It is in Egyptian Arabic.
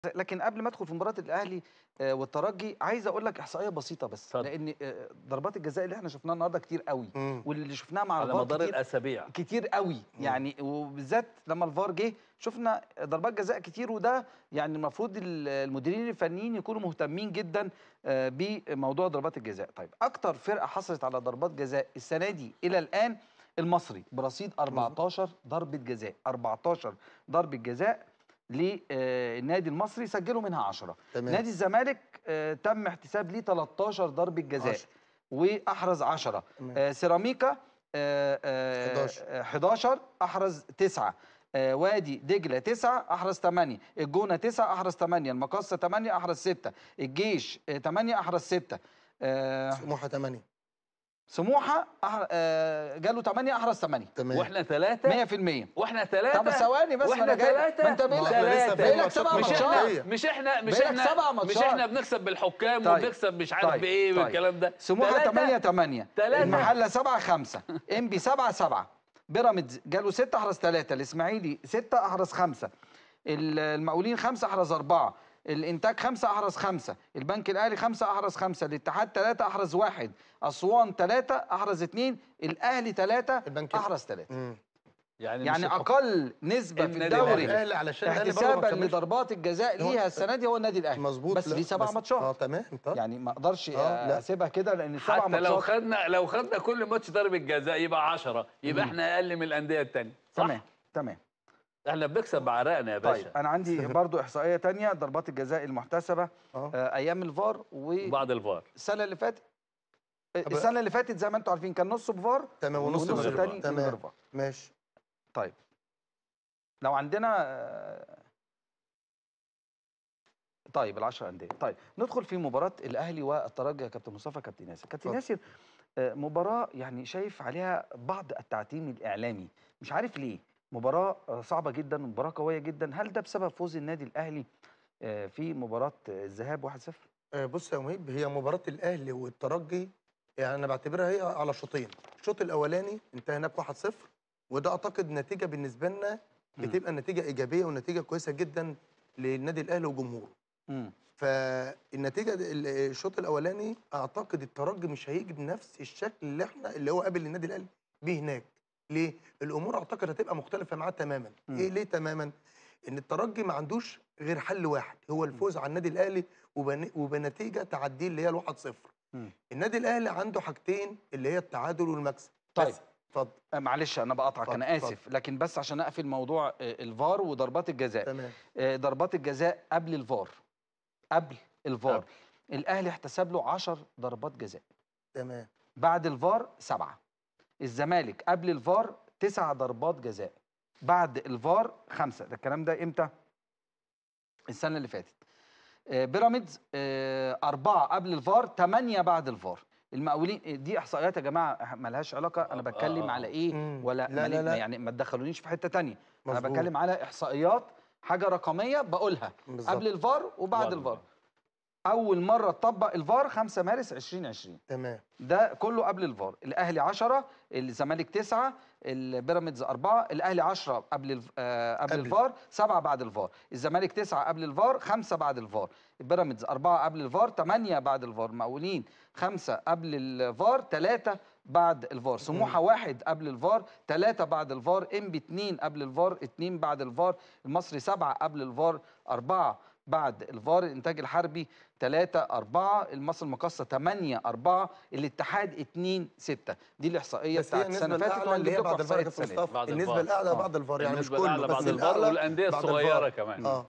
لكن قبل ما ادخل في مباراه الاهلي آه، والترجي عايز اقول لك احصائيه بسيطه بس اتفضل. لان آه، ضربات الجزاء اللي احنا شفناها النهارده كتير قوي مم. واللي شفناها مع على الفار مدار كتير الاسابيع كتير قوي يعني وبالذات لما الفار جه شفنا ضربات جزاء كتير وده يعني المفروض ال- المديرين الفنيين يكونوا مهتمين جدا آه، بموضوع ضربات الجزاء طيب اكتر فرقه حصلت على ضربات جزاء السنه دي الى الان المصري برصيد 14 ضربه جزاء 14 ضربه جزاء للنادي المصري سجلوا منها 10 تمام نادي الزمالك آه، تم احتساب ليه 13 ضربه جزاء عشرة. واحرز 10 تمام. آه، سيراميكا آه، آه، 11. آه، 11 احرز 9 آه، وادي دجله 9 احرز 8 الجونه 9 احرز 8 المقصه 8 احرز 6 الجيش 8 احرز 6 سموحه 8 سموحه أحر- آه، جاله 8 احرز 8 تمام واحنا ثلاثه 100% واحنا ثلاثه طب ثواني بس ما واحنا انا جاي ثلاثة. ما انت ما بينك احنا لسه في بينك ماتشات سبع مش ماتشات احنا مش احنا مش بينك احنا سبع مش ماتشات. احنا بنكسب بالحكام طيب. وبنكسب مش عارف طيب. بايه طيب. والكلام ده سموحه تلاتة. 8 8 تلاتة. المحله 7 5 انبي 7 7 بيراميدز جاله 6 احرز 3 الاسماعيلي 6 احرز 5 المقاولين 5 احرز 4 الانتاج 5 احرز 5 البنك الاهلي 5 احرز 5 الاتحاد 3 احرز 1 اسوان 3 احرز 2 الاهلي 3 البنك احرز 3 مم. يعني يعني مش الحكام. اقل نسبه في النادي الدوري الأهلي. الاهلي علشان الأهلي برضه ما احتسابا كملش. لضربات الجزاء هو- ليها السنه دي هو النادي الاهلي مظبوط بس لا، ليه سبع بس- ماتشات اه تمام طب يعني ما اقدرش آه، لا. اسيبها كده لان السبع حتى لو ماتشات خدنا لو خدنا كل ماتش ضربه جزاء يبقى 10 يبقى احنا اقل من الانديه الثانيه صح تمام تمام احنا بنكسب بعرقنا يا باشا طيب انا عندي برضو احصائيه تانية ضربات الجزاء المحتسبه اه آه، ايام الفار والسنه بعد الفار اللي فاتت آه، طب- السنه اللي فاتت زي ما انتم عارفين كان نص بفار تمام ونص ونص من غير تاني فار. من غير تمام فار ماشي طيب لو عندنا آه، طيب العشرة أندية طيب ندخل في مباراة الأهلي والترجي يا كابتن مصطفى كابتن ياسر كابتن اتفضل. ياسر آه، مباراة يعني شايف عليها بعض التعتيم الإعلامي مش عارف ليه مباراة آه، صعبة جدا مباراة قوية جدا هل ده بسبب فوز النادي الأهلي آه، في مباراة آه، الذهاب 1-0 آه، بص يا مهيب هي مباراة الأهلي والترجي يعني أنا بعتبرها هي على شوطين، الشوط الأولاني انتهى هناك 1-0 وده أعتقد نتيجة بالنسبة لنا مم. بتبقى نتيجة إيجابية ونتيجة كويسة جدا للنادي الأهلي وجمهوره. مم. فالنتيجة د- ال- الشوط الأولاني أعتقد الترجي مش هيجي بنفس الشكل اللي احنا اللي هو قابل النادي الأهلي بيه هناك. ليه؟ الأمور أعتقد هتبقى مختلفة معاه تماما. مم. إيه ليه تماما؟ إن الترجي ما عندوش غير حل واحد هو الفوز على النادي الأهلي وبن- وبنتيجة تعديه اللي هي الواحد صفر. مم. النادي الاهلي عنده حاجتين اللي هي التعادل والمكسب طيب. بس. اتفضل آه، معلش أنا بقطعك اتفضل، أنا آسف لكن بس عشان أقفل موضوع آه، الفار وضربات الجزاء تمام آه، ضربات الجزاء قبل الفار قبل الفار قبل. الاهلي احتسب له 10 ضربات جزاء تمام بعد الفار سبعة الزمالك قبل الفار تسع ضربات جزاء بعد الفار خمسة ده الكلام ده امتى السنة اللي فاتت آه، بيراميدز آه، أربعة قبل الفار ثمانية بعد الفار المقاولين آه، دي إحصائيات يا جماعة ملهاش علاقة أنا آه، بتكلم آه، على آه. إيه مم. ولا لا، مالي- لا، لا. يعني ما تدخلونيش في حتة تانية أنا مظبوط. بتكلم على إحصائيات حاجة رقمية بقولها بالظبط. قبل الفار وبعد بعد الفار الفار. اول مره تطبق الفار 5 مارس 2020 تمام ده كله قبل الفار الاهلي 10 الزمالك 9 البيراميدز 4 الاهلي 10 قبل الف... آه قبل, قبل. الفار 7 بعد الفار الزمالك 9 قبل الفار 5 بعد الفار البيراميدز 4 قبل الفار 8 بعد الفار مقاولين 5 قبل الفار 3 بعد الفار سموحه 1 قبل الفار 3 بعد الفار انبي 2 قبل الفار 2 بعد الفار المصري 7 قبل الفار 4 بعد الفار الانتاج الحربي 3 4 المصري المقاصه 8 4 الاتحاد 2 6 دي الاحصائيه بس هي بتاعت السنه النسبه اللي فاتت الاعلى اللي هي وهنجيب لكم بعد الفار احصائيات يا السنه دي. كابتن مصطفى بعد النسبه الفار. الاعلى آه. بعد الفار يعني مش النسبة كله الأعلى بس بعد الفار الأعلى والأندية بعد الصغيرة الفار. كمان اه